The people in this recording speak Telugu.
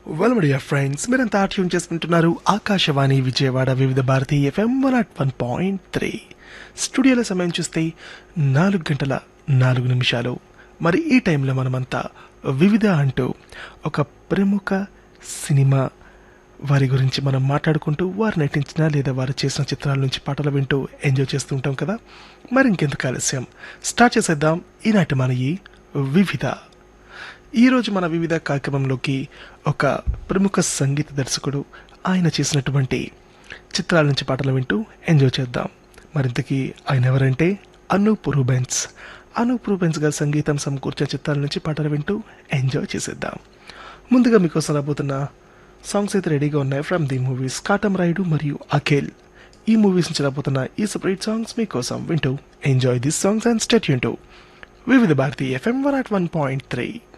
వెల్ మీడియా ఫ్రెండ్స్ మీరంతా ట్యూన్ చేసుకుంటున్నారు Akashvani Vijayawada Vividh Bharati FM one naught one point three స్టూడియోల సమయం చూస్తే నాలుగు గంటల నాలుగు నిమిషాలు మరి ఈ టైంలో మనమంతా వివిధ అంటూ ఒక ప్రముఖ సినిమా వారి గురించి మనం మాట్లాడుకుంటూ వారు నటించిన లేదా వారు చేసిన చిత్రాల నుంచి పాటలు వింటూ ఎంజాయ్ చేస్తూ ఉంటాం కదా మరి ఇంకెందుకు ఆలస్యం స్టార్ట్ చేసేద్దాం ఈనాటి మన ఈ వివిధ ఈరోజు మన వివిధ కార్యక్రమంలోకి ఒక ప్రముఖ సంగీత దర్శకుడు ఆయన చేసినటువంటి చిత్రాల నుంచి పాటలు వింటూ ఎంజాయ్ చేద్దాం మరింతకీ ఆయన ఎవరంటే అనూప్ రూబెన్స్ అనూప్ రూబెన్స్ గారి సంగీతం సమకూర్చిన చిత్రాల నుంచి పాటలు వింటూ ఎంజాయ్ చేసేద్దాం ముందుగా మీకోసం రాబోతున్న సాంగ్స్ అయితే రెడీగా ఉన్నాయి from the movies Katamarayudu మరియు అఖిల్ ఈ మూవీస్ నుంచి రాబోతున్న ఈ సపరేట్ సాంగ్స్ మీకోసం వింటూ enjoy this songs and stay యూన్ Vividh Bharati FM one naught one point three